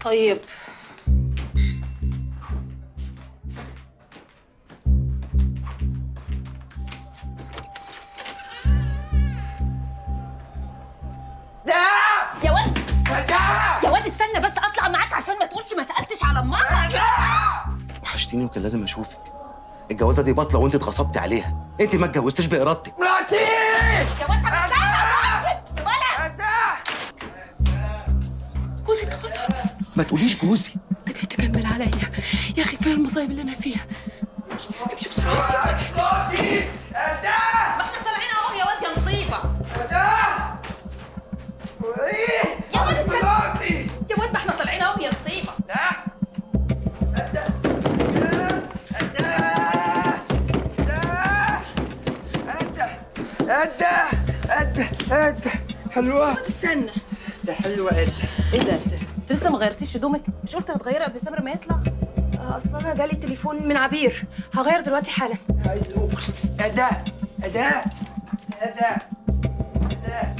طيب ده يا واد ده يا واد استنى بس اطلع معاك عشان ما تقولش ما سالتش على امها وحشتيني وكان لازم اشوفك الجوازه دي باطله وانت اتغصبتي عليها انت ما اتجوزتيش بارادتك مراتي يا واد طب استنى طيب ولا ده جوزي طالع جوزي ما تقوليش جوزي انت جاي تكمل عليا يا اخي كفايه المصايب اللي انا فيها امشي بسرعه مراتي ده ما احنا طالعين اهو يا واد يا نصيبه ده ايه يا واد استنى. مراتي يا واد ما احنا طالعين اهو يا نصيبه ده ده ده ده ده ده ده حلوة استنى ده حلوة ده ايه ده انت لسه ما غيرتيش هدومك مش قلت هتغيرها قبل سمر ما يطلع آه، اصلا انا جالي تليفون من عبير هغير دلوقتي حالا أداء أداء أداء أداء